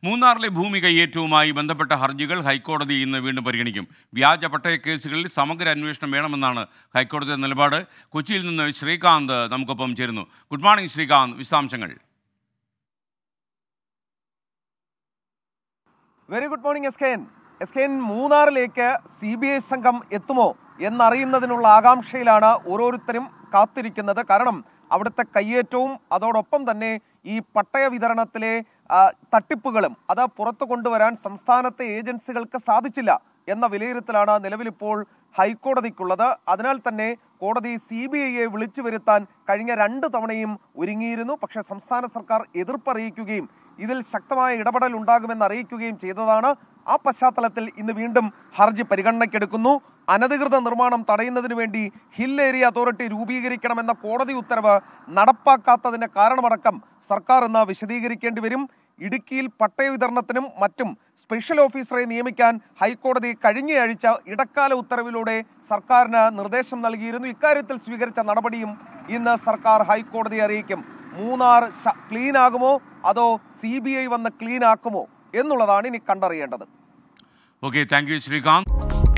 മൂന്നാറിലെ ഭൂമി കയ്യേറ്റവുമായി ബന്ധപ്പെട്ട ഹർജികൾ ഹൈക്കോടതി ഇന്ന് വീണ്ടും പരിഗണിക്കും വ്യാജ പട്ടയ കേസുകളിൽ സമഗ്ര അന്വേഷണം വേണമെന്നാണ് ഹൈക്കോടതിയുടെ നിലപാട് കൊച്ചിയിൽ നിന്ന് ശ്രീകാന്ത് നമുക്കൊപ്പം ചേരുന്നു ഗുഡ് മോർണിംഗ് ശ്രീകാന്ത് വിശദാംശങ്ങൾ very good morning S K N S K N മൂന്നാറിലേക്ക് സി ബി ഐ സംഘം എത്തുമോ എന്നറിയുന്നതിനുള്ള ആകാംക്ഷയിലാണ് ഓരോരുത്തരും കാത്തിരിക്കുന്നത് കാരണം അവിടുത്തെ കയ്യേറ്റവും അതോടൊപ്പം തന്നെ ഈ പട്ടയ വിതരണത്തിലെ ആ, തട്ടിപ്പുകളും അത് പുറത്തു കൊണ്ടുവരാൻ സംസ്ഥാനത്തെ ഏജൻസികൾക്ക് സാധിച്ചില്ല എന്ന വിലയിരുത്തലാണ് നിലവിലിപ്പോൾ ഹൈക്കോടതിക്കുള്ളത് അതിനാൽ തന്നെ കോടതി സി ബി ഐയെ വിളിച്ചു വരുത്താൻ കഴിഞ്ഞ രണ്ട് തവണയും ഒരുങ്ങിയിരുന്നു പക്ഷേ സംസ്ഥാന സർക്കാർ എതിർപ്പറിയിക്കുകയും ഇതിൽ ശക്തമായ ഇടപെടൽ ഉണ്ടാകുമെന്ന് അറിയിക്കുകയും ചെയ്തതാണ് ആ പശ്ചാത്തലത്തിൽ ഇന്ന് വീണ്ടും ഹർജി പരിഗണനയ്ക്കെടുക്കുന്നു അനധികൃത നിർമ്മാണം തടയുന്നതിന് വേണ്ടി ഹിൽ ഏരിയ അതോറിറ്റി രൂപീകരിക്കണമെന്ന കോടതി ഉത്തരവ് നടപ്പാക്കാത്തതിന്റെ കാരണമടക്കം സർക്കാർ ഇന്ന് വിശദീകരിക്കേണ്ടി വരും ഇടുക്കിയിൽ പട്ടയ വിതരണത്തിനും മറ്റും സ്പെഷ്യൽ ഓഫീസറെ നിയമിക്കാൻ ഹൈക്കോടതി കഴിഞ്ഞയാഴ്ച ഇടക്കാല ഉത്തരവിലൂടെ സർക്കാരിന് നിർദ്ദേശം നൽകിയിരുന്നു ഇക്കാര്യത്തിൽ സ്വീകരിച്ച നടപടിയും ഇന്ന് സർക്കാർ ഹൈക്കോടതിയെ അറിയിക്കും മൂന്നാർ ശ- ക്ലീൻ ആകുമോ അതോ സി ബി ഐ വന്ന് ക്ലീൻ ആക്കുമോ എന്നുള്ളതാണ് ഇനി കണ്ടറിയേണ്ടത് ഓക്കെ താങ്ക് യു ശ്രീകാന്ത്